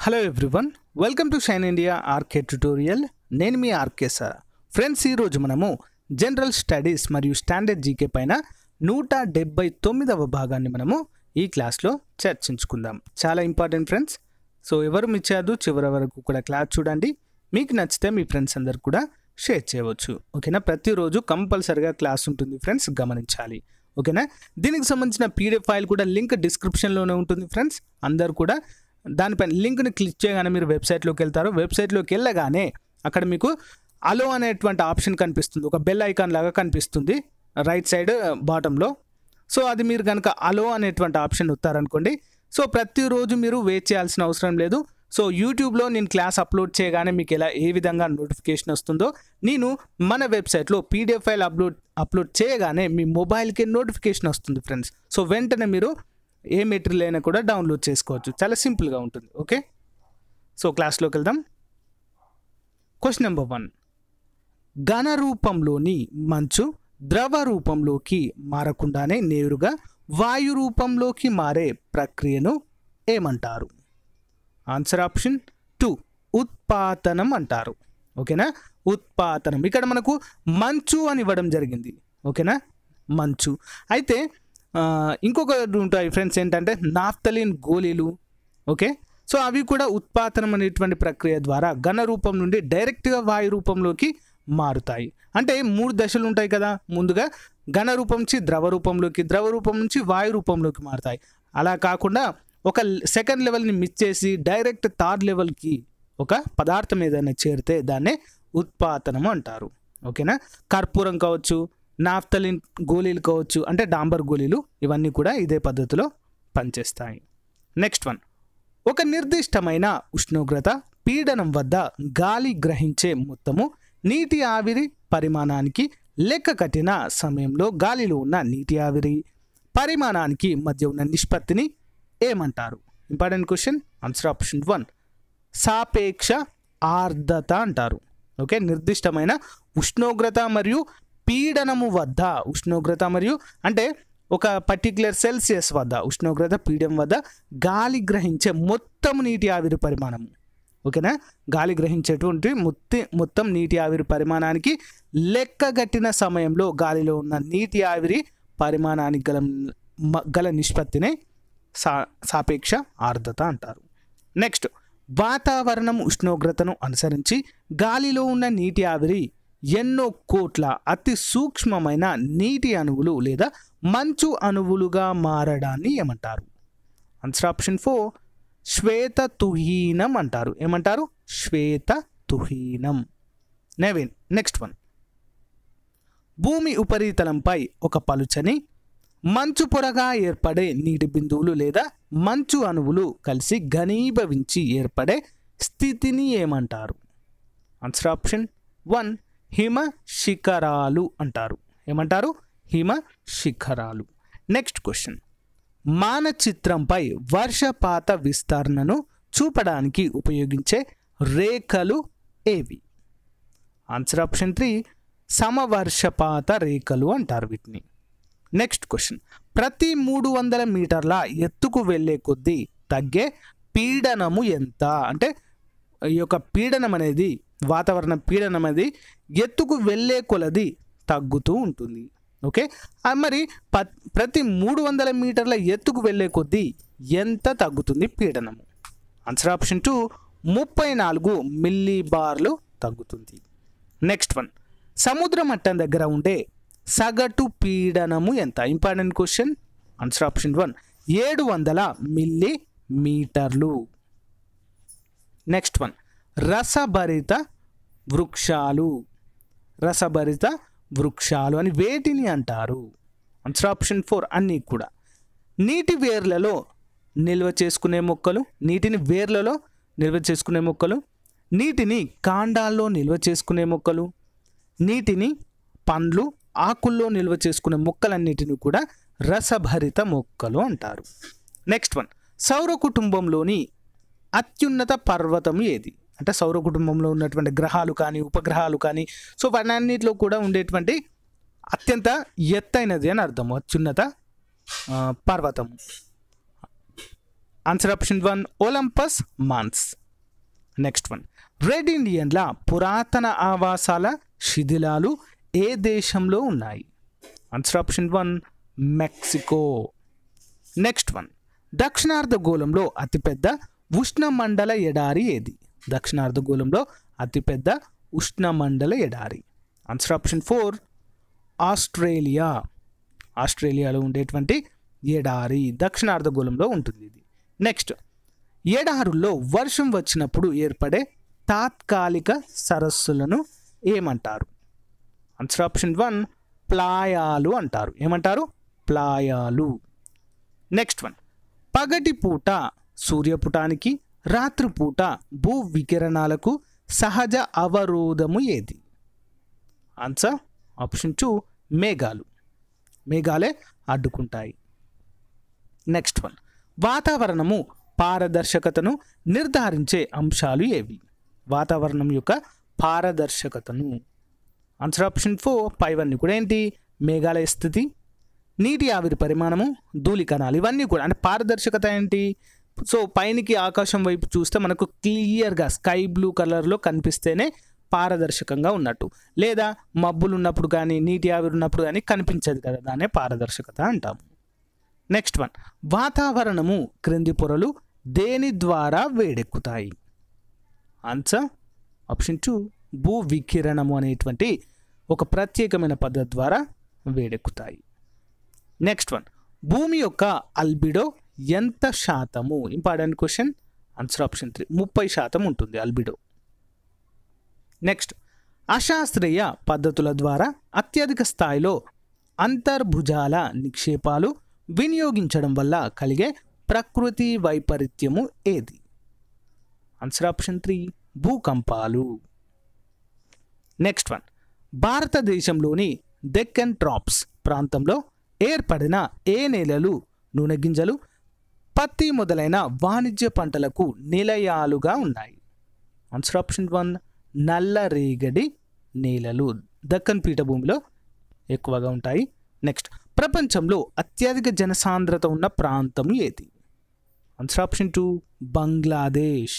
hello everyone welcome to shine India RK tutorial నేను మీ RK sir friends ఈరోజు మనము జనరల్ స్టడీస్ మరియు స్టాండర్డ్ జీకే పైన నూట డెబ్బై తొమ్మిదవ భాగాన్ని మనము ఈ క్లాస్లో చర్చించుకుందాం చాలా ఇంపార్టెంట్ ఫ్రెండ్స్ సో ఎవరు మిచ్చారు చివరి వరకు కూడా క్లాస్ చూడండి మీకు నచ్చితే మీ ఫ్రెండ్స్ అందరు కూడా షేర్ చేయవచ్చు ఓకేనా ప్రతిరోజు కంపల్సరిగా క్లాస్ ఉంటుంది ఫ్రెండ్స్ గమనించాలి ఓకేనా దీనికి సంబంధించిన పీడిఎఫ్ ఫైల్ కూడా లింక్ డిస్క్రిప్షన్లోనే ఉంటుంది ఫ్రెండ్స్ అందరు కూడా దానిపైన లింక్ని క్లిక్ చేయగానే మీరు వెబ్సైట్లోకి వెళ్తారు వెబ్సైట్లోకి వెళ్ళగానే అక్కడ మీకు అలో అనేటువంటి ఆప్షన్ కనిపిస్తుంది ఒక బెల్ ఐకాన్ లాగా కనిపిస్తుంది రైట్ సైడ్ బాటంలో సో అది మీరు కనుక అలో అనేటువంటి ఆప్షన్ వస్తారనుకోండి సో ప్రతిరోజు మీరు వెయిట్ చేయాల్సిన అవసరం లేదు సో యూట్యూబ్లో నేను క్లాస్ అప్లోడ్ చేయగానే మీకు ఎలా ఏ విధంగా నోటిఫికేషన్ వస్తుందో నేను మన వెబ్సైట్లో పీడిఎఫ్ ఫైల్ అప్లోడ్ అప్లోడ్ చేయగానే మీ మొబైల్కి నోటిఫికేషన్ వస్తుంది ఫ్రెండ్స్ సో వెంటనే మీరు ఏ మెటీరియల్ అయినా కూడా డౌన్లోడ్ చేసుకోవచ్చు చాలా సింపుల్గా ఉంటుంది ఓకే సో క్లాస్లోకి వెళ్దాం క్వశ్చన్ నెంబర్ వన్ ఘన రూపంలోని మంచు ద్రవ రూపంలోకి మారకుండానే నేరుగా వాయు రూపంలోకి మారే ప్రక్రియను ఏమంటారు ఆన్సర్ ఆప్షన్ టూ ఉత్పాతనం అంటారు ఓకేనా ఉత్పాతనం ఇక్కడ మనకు మంచు అని ఇవ్వడం జరిగింది ఓకేనా మంచు అయితే ఆ, ఇంకొకటి ఉంటాయి ఫ్రెండ్స్ ఏంటంటే నాఫ్తలిన్ గోళీలు ఓకే సో అవి కూడా ఉత్పాదనం అనేటువంటి ప్రక్రియ ద్వారా ఘన రూపం నుండి డైరెక్ట్గా వాయు రూపంలోకి మారుతాయి అంటే మూడు దశలు ఉంటాయి కదా ముందుగా ఘన రూపం నుంచి ద్రవ రూపంలోకి ద్రవ రూపం నుంచి వాయు రూపంలోకి మారుతాయి అలా కాకుండా ఒక సెకండ్ లెవెల్ని మిస్ చేసి డైరెక్ట్ థర్డ్ లెవెల్కి ఒక పదార్థం ఏదైనా చేరితే దాన్నే ఉత్పాదనము అంటారు ఓకేనా కర్పూరం కావచ్చు నాఫ్తలిన్ గోళీలు కావచ్చు అంటే డాంబర్ గోళీలు ఇవన్నీ కూడా ఇదే పద్ధతిలో పనిచేస్తాయి నెక్స్ట్ వన్ ఒక నిర్దిష్టమైన ఉష్ణోగ్రత పీడనం వద్ద గాలి గ్రహించే మొత్తము నీటి ఆవిరి పరిమాణానికి లెక్క కట్టిన సమయంలో గాలిలో ఉన్న నీటి ఆవిరి పరిమాణానికి మధ్య ఉన్న నిష్పత్తిని ఏమంటారు important question answer option one సాపేక్ష ఆర్ద్రత అంటారు ఓకే నిర్దిష్టమైన ఉష్ణోగ్రత మరియు పీడనము వద్ద ఉష్ణోగ్రత మరియు అంటే ఒక పర్టిక్యులర్ సెల్సియస్ వద్ద ఉష్ణోగ్రత పీడనం వద్ద గాలి గ్రహించే మొత్తం నీటి ఆవిరి పరిమాణము ఓకేనా గాలి గ్రహించేటువంటి మొత్తి మొత్తం నీటి ఆవిరి పరిమాణానికి లెక్కగట్టిన సమయంలో గాలిలో ఉన్న నీటి ఆవిరి పరిమాణానికి గల మ- గల నిష్పత్తినే సా సాపేక్ష ఆర్ద్రత అంటారు నెక్స్ట్ వాతావరణం ఉష్ణోగ్రతను అనుసరించి గాలిలో ఉన్న నీటి ఆవిరి ఎన్నో కోట్ల అతి సూక్ష్మమైన నీటి అణువులు లేదా మంచు అణువులుగా మారడాన్ని ఏమంటారు ఆన్సర్ ఆప్షన్ ఫోర్ శ్వేత తుహీనం అంటారు ఏమంటారు శ్వేత తుహీనం నెవిన్ నెక్స్ట్ వన్ భూమి ఉపరితలంపై ఒక పలుచని మంచు పొరగా ఏర్పడే నీటి బిందువులు లేదా మంచు అణువులు కలిసి ఘనీభవించి ఏర్పడే స్థితిని ఏమంటారు ఆన్సర్ ఆప్షన్ వన్ హిమ శిఖరాలు అంటారు ఏమంటారు హిమ శిఖరాలు నెక్స్ట్ క్వశ్చన్ మానచిత్రంపై వర్షపాత విస్తరణను చూపడానికి ఉపయోగించే రేఖలు ఏవి ఆన్సర్ ఆప్షన్ త్రీ సమవర్షపాత రేఖలు అంటారు వీటిని నెక్స్ట్ క్వశ్చన్ ప్రతి మూడు వందల మీటర్ల ఎత్తుకు వెళ్ళే కొద్దీ తగ్గే పీడనము ఎంత అంటే ఈ యొక్క పీడనం అనేది వాతావరణ పీడనం అనేది ఎత్తుకు వెళ్ళే కొలది తగ్గుతూ ఉంటుంది ఓకే ఆ మరి ప ప్రతి మూడు వందల మీటర్ల ఎత్తుకు వెళ్ళే కొద్దీ ఎంత తగ్గుతుంది పీడనము ఆన్సర్ ఆప్షన్ టూ ముప్పై నాలుగు మిల్లీ బార్లు తగ్గుతుంది నెక్స్ట్ వన్ సముద్ర మట్టం దగ్గర ఉండే సగటు పీడనము ఎంత important question answer option one ఏడు వందల మిల్లీ మీటర్లు నెక్స్ట్ వన్ రసభరిత వృక్షాలు రసభరిత వృక్షాలు అని వేటిని అంటారు ఆన్సర్ ఆప్షన్ ఫోర్ అన్నీ కూడా నీటి వేర్లలో నిల్వ చేసుకునే మొక్కలు నీటిని వేర్లలో నిల్వ చేసుకునే మొక్కలు నీటిని కాండాల్లో నిల్వ చేసుకునే మొక్కలు నీటిని పండ్లు ఆకుల్లో నిల్వ చేసుకునే మొక్కలన్నిటిని కూడా రసభరిత మొక్కలు అంటారు నెక్స్ట్ వన్ సౌర కుటుంబంలోని అత్యున్నత పర్వతం ఏది అంటే సౌర కుటుంబంలో ఉన్నటువంటి గ్రహాలు కానీ ఉపగ్రహాలు కానీ సో వాటన్నిటిలో కూడా ఉండేటువంటి అత్యంత ఎత్తైనది అని అర్థం అత్యున్నత ఆ, పర్వతము answer option one Olympus Mons next one red ఇండియన్ల పురాతన ఆవాసాల శిథిలాలు ఏ దేశంలో ఉన్నాయి answer option one Mexico next one దక్షిణార్ధగోళంలో అతిపెద్ద ఉష్ణమండల ఎడారి ఏది దక్షిణార్ధగోళంలో అతిపెద్ద ఉష్ణమండల ఎడారి ఆన్సర్ ఆప్షన్ ఫోర్ ఆస్ట్రేలియా ఆస్ట్రేలియాలో ఉండేటువంటి ఎడారి దక్షిణార్ధగోళంలో ఉంటుంది ఇది నెక్స్ట్ ఎడారుల్లో వర్షం వచ్చినప్పుడు ఏర్పడే తాత్కాలిక సరస్సులను ఏమంటారు ఆన్సర్ ఆప్షన్ వన్ ప్లాయాలు అంటారు ఏమంటారు ప్లాయాలు నెక్స్ట్ వన్ పగటి పూట సూర్యపుటానికి రాత్రిపూట భూ వికిరణాలకు సహజ అవరోధము ఏది ఆన్సర్ ఆప్షన్ టూ మేఘాలు మేఘాలే అడ్డుకుంటాయి నెక్స్ట్ వన్ వాతావరణము పారదర్శకతను నిర్ధారించే అంశాలు ఏవి వాతావరణం యొక్క పారదర్శకతను ఆన్సర్ ఆప్షన్ ఫోర్ పైవన్నీ కూడా ఏంటి మేఘాలయ స్థితి నీటి ఆవిరి పరిమాణము ధూళి కణాలు ఇవన్నీ కూడా అంటే పారదర్శకత ఏంటి సో పైనికి ఆకాశం వైపు చూస్తే మనకు క్లియర్గా స్కై బ్లూ కలర్లో కనిపిస్తేనే పారదర్శకంగా ఉన్నట్టు లేదా మబ్బులు ఉన్నప్పుడు కానీ నీటి ఆవిరి ఉన్నప్పుడు కానీ కనిపించదు కదా దాన్నే పారదర్శకత అంటాము నెక్స్ట్ వన్ వాతావరణము క్రింది పొరలు దేని ద్వారా వేడెక్కుతాయి ఆన్సర్ ఆప్షన్ టూ భూ వికిరణము అనేటువంటి ఒక ప్రత్యేకమైన పద్ధతి ద్వారా వేడెక్కుతాయి నెక్స్ట్ వన్ భూమి యొక్క అల్బిడో ఎంత శాతము important question answer option three ముప్పై శాతం ఉంటుంది అల్బిడో నెక్స్ట్ అశాస్త్రీయ పద్ధతుల ద్వారా అత్యధిక స్థాయిలో అంతర్భుజాల నిక్షేపాలు వినియోగించడం వల్ల కలిగే ప్రకృతి వైపరీత్యము ఏది ఆన్సర్ ఆప్షన్ త్రీ భూకంపాలు నెక్స్ట్ వన్ భారతదేశంలోని డెక్కన్ ట్రాప్స్ ప్రాంతంలో ఏర్పడిన ఏ నేలలు నూనె గింజలు పత్తి మొదలైన వాణిజ్య పంటలకు నిలయాలుగా ఉన్నాయి ఆన్సర్ ఆప్షన్ వన్ నల్లరేగడి నేలలు దక్కన్ పీఠభూమిలో ఎక్కువగా ఉంటాయి నెక్స్ట్ ప్రపంచంలో అత్యధిక జనసాంద్రత ఉన్న ప్రాంతం ఏది answer option two Bangladesh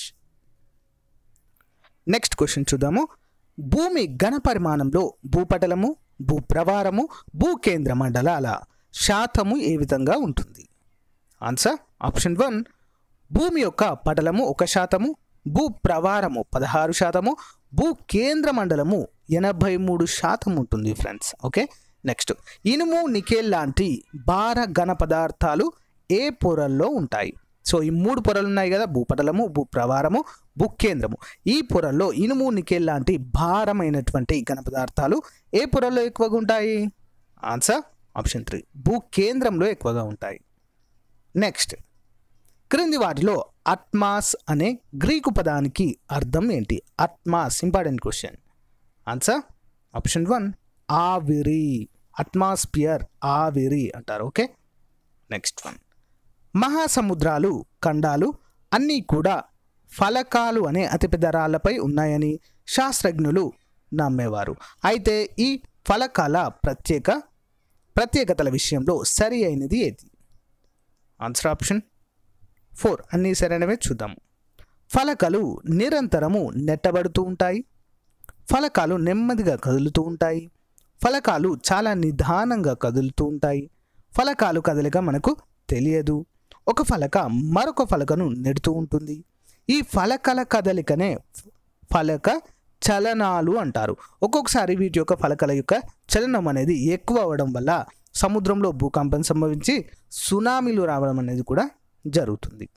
next question చూద్దాము భూమి ఘన పరిమాణంలో భూపటలము భూప్రవారము భూకేంద్ర మండలాల శాతము ఏ విధంగా ఉంటుంది ఆన్సర్ ఆప్షన్ వన్ భూమి యొక్క పటలము ఒక శాతము భూ ప్రవారము పదహారు శాతము భూ కేంద్ర మండలము ఎనభై మూడు శాతం ఉంటుంది ఫ్రెండ్స్ ఓకే నెక్స్ట్ ఇనుము నికెల్ లాంటి భార ఘన పదార్థాలు ఏ పొరల్లో ఉంటాయి సో ఈ మూడు పొరలు ఉన్నాయి కదా భూపటలము భూప్రవారము భూకేంద్రము ఈ పొరల్లో ఇనుము నికెల్ లాంటి భారమైనటువంటి ఘన పదార్థాలు ఏ పొరల్లో ఎక్కువగా ఉంటాయి ఆన్సర్ ఆప్షన్ త్రీ భూకేంద్రంలో ఎక్కువగా ఉంటాయి నెక్స్ట్ క్రింది వాటిలో అట్మాస్ అనే గ్రీకు పదానికి అర్థం ఏంటి అట్మాస్ important question answer option one ఆవిరి అట్మాస్ఫియర్ ఆవిరి అంటారు ఓకే నెక్స్ట్ వన్ మహాసముద్రాలు ఖండాలు అన్నీ కూడా ఫలకాలు అనే అతిపెద్ద రాళ్లపై ఉన్నాయని శాస్త్రజ్ఞులు నమ్మేవారు అయితే ఈ ఫలకాల ప్రత్యేక ప్రత్యేకతల విషయంలో సరి అయినది ఏది ఆన్సర్ ఆప్షన్ ఫోర్ అన్నీ సరైనవే చూద్దాము ఫలకాలు నిరంతరము నెట్టబడుతూ ఉంటాయి ఫలకాలు నెమ్మదిగా కదులుతూ ఉంటాయి ఫలకాలు చాలా నిదానంగా కదులుతూ ఉంటాయి ఫలకాలు కదలిక మనకు తెలియదు ఒక ఫలక మరొక ఫలకను నెడుతూ ఉంటుంది ఈ ఫలకల కదలికనే ఫలక చలనాలు అంటారు ఒక్కొక్కసారి వీటి యొక్క ఫలకల యొక్క చలనం అనేది ఎక్కువ అవ్వడం వల్ల సముద్రంలో భూకంపం సంభవించి సునామీలు రావడం అనేది కూడా జరుగుతుంది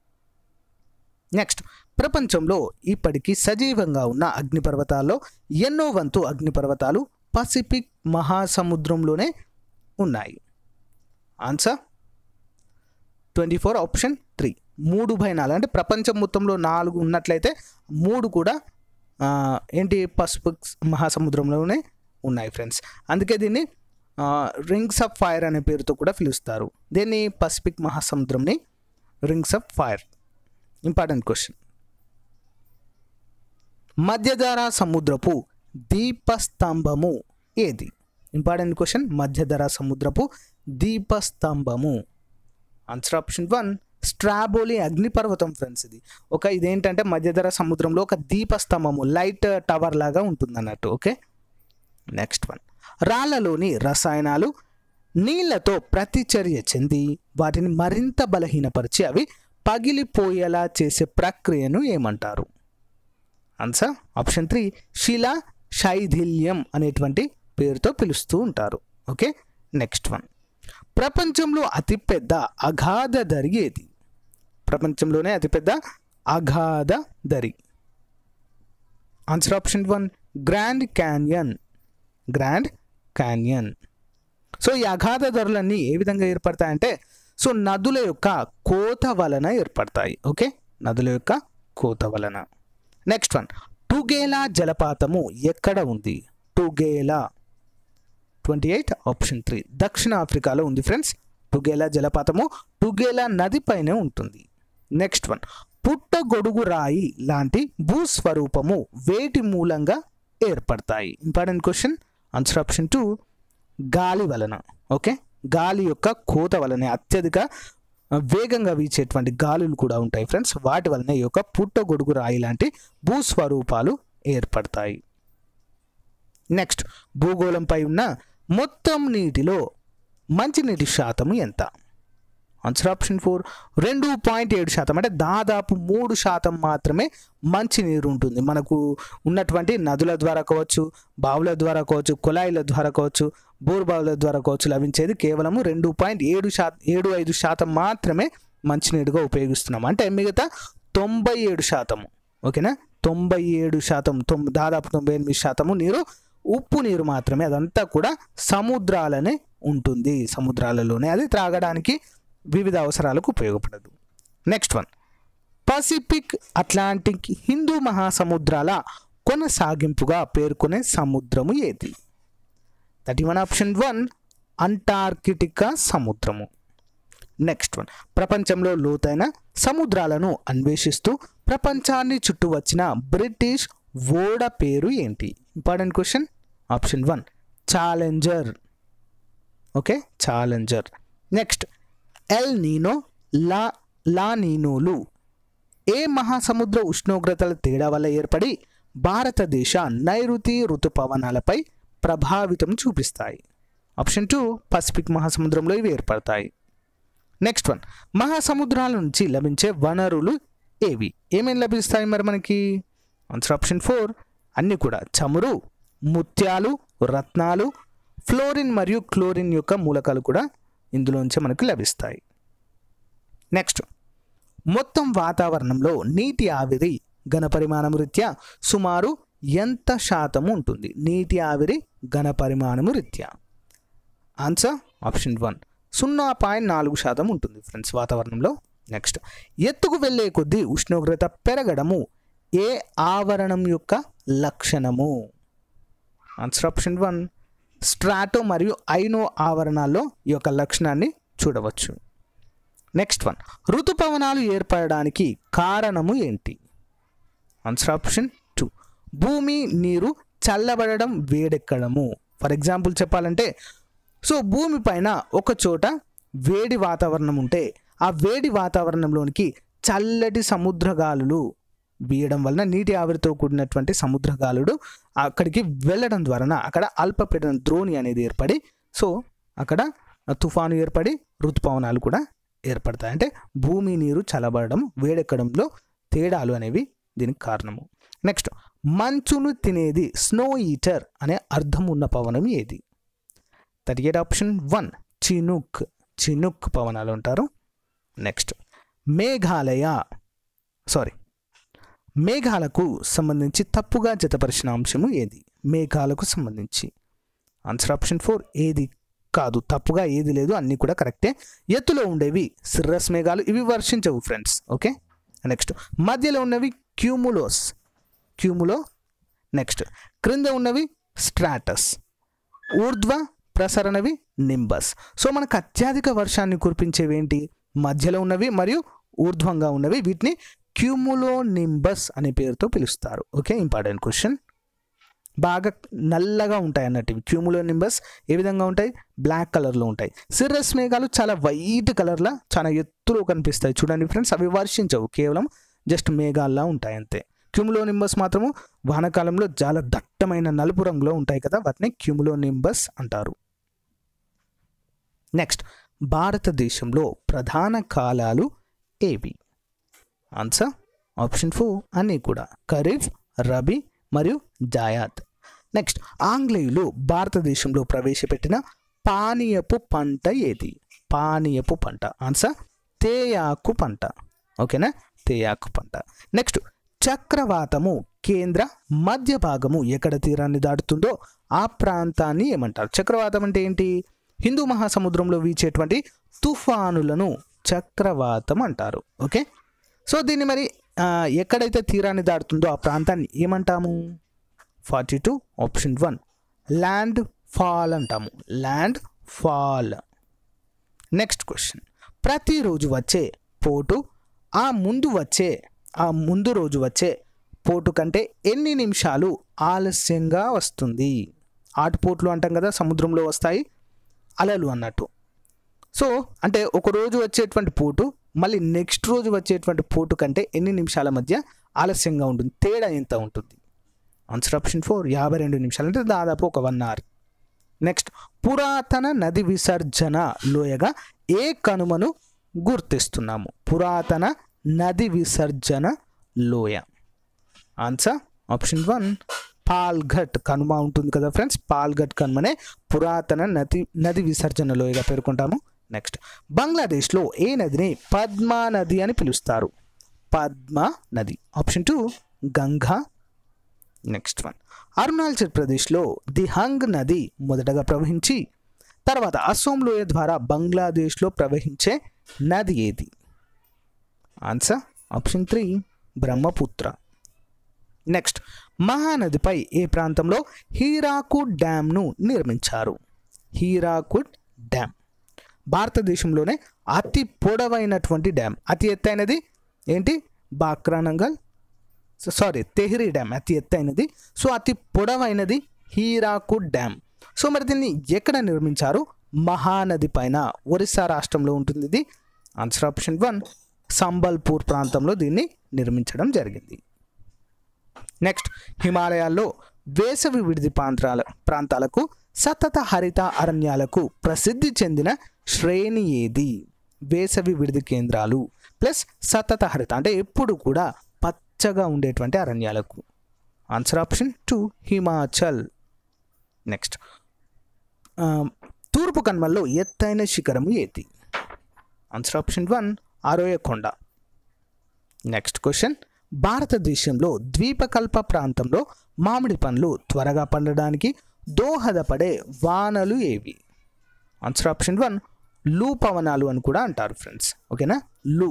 నెక్స్ట్ ప్రపంచంలో ఇప్పటికీ సజీవంగా ఉన్న అగ్నిపర్వతాల్లో ఎన్నో వంతు అగ్నిపర్వతాలు పసిఫిక్ మహాసముద్రంలోనే ఉన్నాయి answer twenty four option three మూడు బై నాలుగు అంటే ప్రపంచం మొత్తంలో నాలుగు ఉన్నట్లయితే మూడు కూడా ఆ, ఏంటి పసిఫిక్ మహాసముద్రంలోనే ఉన్నాయి ఫ్రెండ్స్ అందుకే దీన్ని రింగ్స్ ఆఫ్ ఫైర్ అనే పేరుతో కూడా పిలుస్తారు దీన్ని పసిఫిక్ మహాసముద్రంని rings of fire important question మధ్యధరా సముద్రపు దీపస్తంభము ఏది ఇంపార్టెంట్ క్వశ్చన్ మధ్యధరా సముద్రపు దీపస్తంభము ఆన్సర్ ఆప్షన్ వన్ స్ట్రాబోలి అగ్నిపర్వతం ఫ్రెండ్స్ ఇది ఒక ఇదేంటంటే మధ్యధర సముద్రంలో ఒక దీపస్తంభము లైట్ టవర్ లాగా ఉంటుంది అన్నట్టు ఓకే నెక్స్ట్ వన్ రాళ్లలోని రసాయనాలు నీళ్లతో ప్రతిచర్య చెంది వాటిని మరింత బలహీనపరిచి అవి పగిలిపోయేలా చేసే ప్రక్రియను ఏమంటారు ఆన్సర్ ఆప్షన్ త్రీ శిలా శైథిల్యం అనేటువంటి పేరుతో పిలుస్తూ ఉంటారు ఓకే నెక్స్ట్ వన్ ప్రపంచంలో అతిపెద్ద అగాధ దరి ఏది ప్రపంచంలోనే అతిపెద్ద అగాధ దరి answer option one Grand Canyon Grand Canyon so ఈ అగాధ ధరలన్నీ ఏ విధంగా ఏర్పడతాయంటే సో నదుల యొక్క కోత వలన ఏర్పడతాయి ఓకే నదుల యొక్క కోత వలన నెక్స్ట్ వన్ టుగేలా జలపాతము ఎక్కడ ఉంది Tugela twenty eight option three దక్షిణ ఆఫ్రికాలో ఉంది ఫ్రెండ్స్ టుగేలా జలపాతము టుగేలా నది పైనే ఉంటుంది నెక్స్ట్ వన్ పుట్టగొడుగు రాయి లాంటి భూస్వరూపము వేటి మూలంగా ఏర్పడతాయి important question answer option two గాలి వలన ఓకే గాలి యొక్క కోత వలన అత్యధిక ఆ, వేగంగా వీచేటువంటి గాలులు కూడా ఉంటాయి ఫ్రెండ్స్ వాటి వలన ఈ యొక్క పుట్టగొడుగు రాయి లాంటి భూస్వరూపాలు ఏర్పడతాయి నెక్స్ట్ భూగోళంపై ఉన్న మొత్తం నీటిలో మంచినీటి శాతము ఎంత ఆన్సర్ ఆప్షన్ ఫోర్ రెండు పాయింట్ ఏడు శాతం అంటే దాదాపు మూడు శాతం మాత్రమే మంచినీరు ఉంటుంది మనకు ఉన్నటువంటి నదుల ద్వారా కావచ్చు బావుల ద్వారా కావచ్చు కుళాయిల ద్వారా కావచ్చు బోర్బావుల ద్వారా కావచ్చు లభించేది కేవలము రెండు పాయింట్ ఏడు శాతం ఏడు ఐదు శాతం మాత్రమే మంచినీరుగా ఉపయోగిస్తున్నాం అంటే మిగతా తొంభై ఏడు శాతము ఓకేనా తొంభై ఏడు శాతం తొమ్ దాదాపు తొంభై ఎనిమిది శాతము నీరు ఉప్పు నీరు మాత్రమే అదంతా కూడా సముద్రాలనే ఉంటుంది సముద్రాలలోనే అది త్రాగడానికి వివిధ అవసరాలకు ఉపయోగపడదు నెక్స్ట్ వన్ పసిఫిక్ అట్లాంటిక్ హిందూ మహాసముద్రాల కొనసాగింపుగా పేర్కొనే సముద్రము ఏది thirty one option one Antarctica సముద్రము నెక్స్ట్ వన్ ప్రపంచంలో లోతైన సముద్రాలను అన్వేషిస్తూ ప్రపంచాన్ని చుట్టూ వచ్చిన బ్రిటిష్ ఓడ పేరు ఏంటి important question option one Challenger okay Challenger next El Nino La La నీనోలు ఏ మహాసముద్ర ఉష్ణోగ్రతల తేడా వల్ల ఏర్పడి భారతదేశ నైరుతి ఋతుపవనాలపై ప్రభావితం చూపిస్తాయి ఆప్షన్ టూ పసిఫిక్ మహాసముద్రంలో ఇవి ఏర్పడతాయి నెక్స్ట్ వన్ మహాసముద్రాల నుంచి లభించే వనరులు ఏవి ఏమేమి లభిస్తాయి మరి మనకి ఆన్సర్ ఆప్షన్ ఫోర్ అన్నీ కూడా చమురు ముత్యాలు రత్నాలు ఫ్లోరిన్ మరియు క్లోరిన్ యొక్క మూలకాలు కూడా ఇందులోంచి మనకు లభిస్తాయి నెక్స్ట్ మొత్తం వాతావరణంలో నీటి ఆవిరి ఘనపరిమాణం రీత్యా సుమారు ఎంత శాతం ఉంటుంది నీటి ఆవిరి ఘనపరిమాణము రీత్యా ఆన్సర్ ఆప్షన్ వన్ సున్నా పాయింట్ నాలుగు శాతం ఉంటుంది ఫ్రెండ్స్ వాతావరణంలో నెక్స్ట్ ఎత్తుకు వెళ్ళే కొద్దీ ఉష్ణోగ్రత పెరగడము ఏ ఆవరణం యొక్క లక్షణము ఆన్సర్ ఆప్షన్ వన్ స్ట్రాటో మరియు ఐనో ఆవరణాల్లో ఈ యొక్క లక్షణాన్ని చూడవచ్చు నెక్స్ట్ వన్ ఋతుపవనాలు ఏర్పడడానికి కారణము ఏంటి ఆన్సర్ ఆప్షన్ టూ భూమి నీరు చల్లబడడం వేడెక్కడము ఫర్ ఎగ్జాంపుల్ చెప్పాలంటే సో భూమి పైన ఒక చోట వేడి వాతావరణం ఉంటే ఆ వేడి వాతావరణంలోనికి చల్లటి సముద్ర గాలులు వీయడం వలన నీటి ఆవిరితో కూడినటువంటి సముద్ర గాలుడు అక్కడికి వెళ్ళడం ద్వారా అక్కడ అల్పపీడన ద్రోణి అనేది ఏర్పడి సో అక్కడ తుఫాను ఏర్పడి ఋతుపవనాలు కూడా ఏర్పడతాయి అంటే భూమి నీరు చల్లబడడం వేడెక్కడంలో తేడాలు అనేవి దీనికి కారణము నెక్స్ట్ మంచును తినేది స్నో ఈటర్ అనే అర్థం ఉన్న పవనం ఏది thirty eight option one Chinook Chinook పవనాలు ఉంటారు నెక్స్ట్ మేఘాలయ సారీ మేఘాలకు సంబంధించి తప్పుగా జతపరిచిన అంశము ఏది మేఘాలకు సంబంధించి ఆన్సర్ ఆప్షన్ ఫోర్ ఏది కాదు తప్పుగా ఏది లేదు అన్నీ కూడా కరెక్టే ఎత్తులో ఉండేవి సిర్రస్ మేఘాలు ఇవి వర్షించవు ఫ్రెండ్స్ ఓకే నెక్స్ట్ మధ్యలో ఉన్నవి క్యూములోస్ క్యూములో నెక్స్ట్ క్రింద ఉన్నవి స్ట్రాటస్ ఊర్ధ్వ ప్రసరణవి నింబస్ సో మనకు అత్యధిక వర్షాన్ని కురిపించేవి ఏంటి మధ్యలో ఉన్నవి మరియు ఊర్ధ్వంగా ఉన్నవి వీటిని క్యూములో నింబస్ అనే పేరుతో పిలుస్తారు ఓకే ఇంపార్టెంట్ క్వశ్చన్ బాగా నల్లగా ఉంటాయి అన్నట్టు క్యూములో నింబస్ ఏ విధంగా ఉంటాయి బ్లాక్ కలర్లో ఉంటాయి సిర్రస్ మేఘాలు చాలా వైట్ కలర్లో చాలా ఎత్తులో కనిపిస్తాయి చూడండి ఫ్రెండ్స్ అవి వర్షించవు కేవలం జస్ట్ మేఘాల్లా ఉంటాయి అంతే క్యూములో నింబస్ మాత్రము వానాకాలంలో చాలా దట్టమైన నలుపు రంగులో ఉంటాయి కదా వాటిని క్యూములో నింబస్ అంటారు నెక్స్ట్ భారతదేశంలో ప్రధాన కాలాలు ఏవి ఆన్సర్ ఆప్షన్ ఫోర్ అన్నీ కూడా ఖరీఫ్ రబీ మరియు జాయాత్ నెక్స్ట్ ఆంగ్లేయులు భారతదేశంలో ప్రవేశపెట్టిన పానీయపు పంట ఏది పానీయపు పంట ఆన్సర్ తేయాకు పంట ఓకేనా తేయాకు పంట నెక్స్ట్ చక్రవాతము కేంద్ర మధ్య భాగము ఎక్కడ తీరాన్ని దాటుతుందో ఆ ప్రాంతాన్ని ఏమంటారు చక్రవాతం అంటే ఏంటి హిందూ మహాసముద్రంలో వీచేటువంటి తుఫానులను చక్రవాతం అంటారు ఓకే సో దీన్ని మరి ఆ, ఎక్కడైతే తీరాన్ని దాటుతుందో ఆ ప్రాంతాన్ని ఏమంటాము forty two option one landfall అంటాము ల్యాండ్ ఫాల్ నెక్స్ట్ క్వశ్చన్ ప్రతిరోజు వచ్చే పోటు ఆ ముందు వచ్చే ఆ ముందు రోజు వచ్చే పోటు కంటే ఎన్ని నిమిషాలు ఆలస్యంగా వస్తుంది ఆటుపోట్లు అంటాం కదా సముద్రంలో వస్తాయి అలలు అన్నట్టు సో అంటే ఒక రోజు వచ్చేటువంటి పోటు మళ్ళీ నెక్స్ట్ రోజు వచ్చేటువంటి పోటు కంటే ఎన్ని నిమిషాల మధ్య ఆలస్యంగా ఉంటుంది తేడా ఎంత ఉంటుంది ఆన్సర్ ఆప్షన్ ఫోర్ యాభై రెండు నిమిషాలు అంటే దాదాపు ఒక వన్ అవర్ నెక్స్ట్ పురాతన నది విసర్జన లోయగా ఏ కనుమను గుర్తిస్తున్నాము పురాతన నది విసర్జన లోయ ఆన్సర్ ఆప్షన్ వన్ పాల్ఘట్ కనుమ ఉంటుంది కదా ఫ్రెండ్స్ పాల్ఘట్ కనుమనే పురాతన నది నది విసర్జన లోయగా పేర్కొంటాము నెక్స్ట్ బంగ్లాదేశ్లో ఏ నదిని పద్మా నది అని పిలుస్తారు పద్మా నది option two Ganga next one Arunachal ప్రదేశ్లో దిహంగ్ నది మొదటగా ప్రవహించి తర్వాత అసోం లోయ ద్వారా బంగ్లాదేశ్లో ప్రవహించే నది ఏది answer option three Brahmaputra next మహానదిపై ఏ ప్రాంతంలో హీరాకుడ్ డ్యామ్ను నిర్మించారు హీరాకుడ్ డ్యామ్ భారతదేశంలోనే అతి పొడవైనటువంటి డ్యామ్ అతి ఎత్తైనది ఏంటి బాక్రానంగల్ సారీ తెహ్రీ డ్యామ్ అతి ఎత్తైనది సో అతి పొడవైనది హీరాకుడ్ డ్యామ్ సో మరి దీన్ని ఎక్కడ నిర్మించారు మహానది పైన ఒరిస్సా రాష్ట్రంలో ఉంటుంది ఇది ఆన్సర్ ఆప్షన్ వన్ సంబల్పూర్ ప్రాంతంలో దీన్ని నిర్మించడం జరిగింది నెక్స్ట్ హిమాలయాల్లో వేసవి విడిది ప్రాంతాల ప్రాంతాలకు సతత హరిత అరణ్యాలకు ప్రసిద్ధి చెందిన శ్రేణి ఏది వేసవి విడిది కేంద్రాలు ప్లస్ సతత హరిత అంటే ఎప్పుడు కూడా పచ్చగా ఉండేటువంటి అరణ్యాలకు answer option two Himachal next ఆ, తూర్పు కన్మల్లో ఎత్తైన శిఖరము ఏది ఆన్సర్ ఆప్షన్ వన్ ఆరోయ కొండ నెక్స్ట్ క్వశ్చన్ భారతదేశంలో ద్వీపకల్ప ప్రాంతంలో మామిడి పండ్లు త్వరగా పండడానికి దోహదపడే వానలు ఏవి ఆన్సర్ ఆప్షన్ వన్ లూ పవనాలు అని కూడా అంటారు ఫ్రెండ్స్ ఓకేనా లూ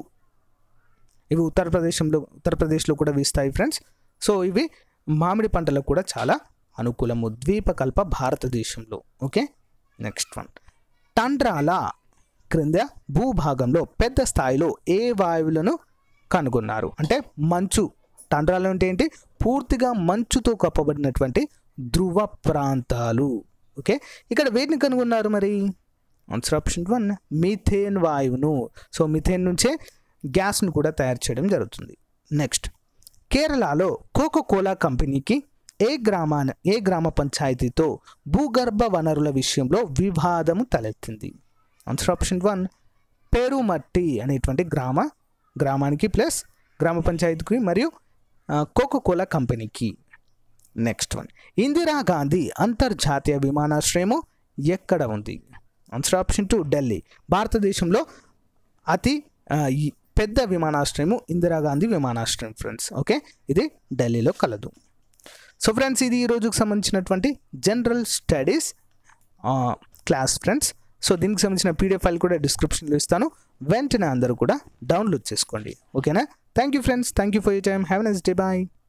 ఇవి ఉత్తరప్రదేశంలో ఉత్తరప్రదేశ్లో కూడా వీస్తాయి ఫ్రెండ్స్ సో ఇవి మామిడి పంటలకు కూడా చాలా అనుకూలము ద్వీపకల్ప భారతదేశంలో ఓకే నెక్స్ట్ వన్ టండ్రాల క్రింద భూభాగంలో పెద్ద స్థాయిలో ఏ వాయువులను కనుగొన్నారు అంటే మంచు టండ్రాలు అంటే ఏంటి పూర్తిగా మంచుతో కప్పబడినటువంటి ధ్రువ ప్రాంతాలు ఓకే ఇక్కడ వేటిని కనుగొన్నారు మరి ఆన్సర్ ఆప్షన్ వన్ మిథేన్ వాయువును సో మిథేన్ నుంచే గ్యాస్ను కూడా తయారు చేయడం జరుగుతుంది నెక్స్ట్ కేరళలో కోకో కోలా కంపెనీకి ఏ గ్రామాన ఏ గ్రామ పంచాయతీతో భూగర్భ వనరుల విషయంలో వివాదము తలెత్తింది ఆన్సర్ ఆప్షన్ వన్ పేరుమట్టి అనేటువంటి గ్రామ గ్రామానికి ప్లస్ గ్రామ పంచాయతీకి మరియు కోకో కోలా కంపెనీకి నెక్స్ట్ వన్ ఇందిరాగాంధీ అంతర్జాతీయ విమానాశ్రయము ఎక్కడ ఉంది ఆన్సర్ ఆప్షన్ టూ ఢిల్లీ భారతదేశంలో అతి ఆ, ఈ పెద్ద విమానాశ్రయము ఇందిరాగాంధీ విమానాశ్రయం ఫ్రెండ్స్ ఓకే ఇది ఢిల్లీలో కలదు సో ఫ్రెండ్స్ ఇది ఈ రోజుకు సంబంధించినటువంటి general studies class friends so దీనికి సంబంధించిన పీడిఎఫ్ ఫైల్ కూడా డిస్క్రిప్షన్లో ఇస్తాను వెంటనే అందరూ కూడా డౌన్లోడ్ చేసుకోండి ఓకేనా thank you friends thank you for you time have nice day bye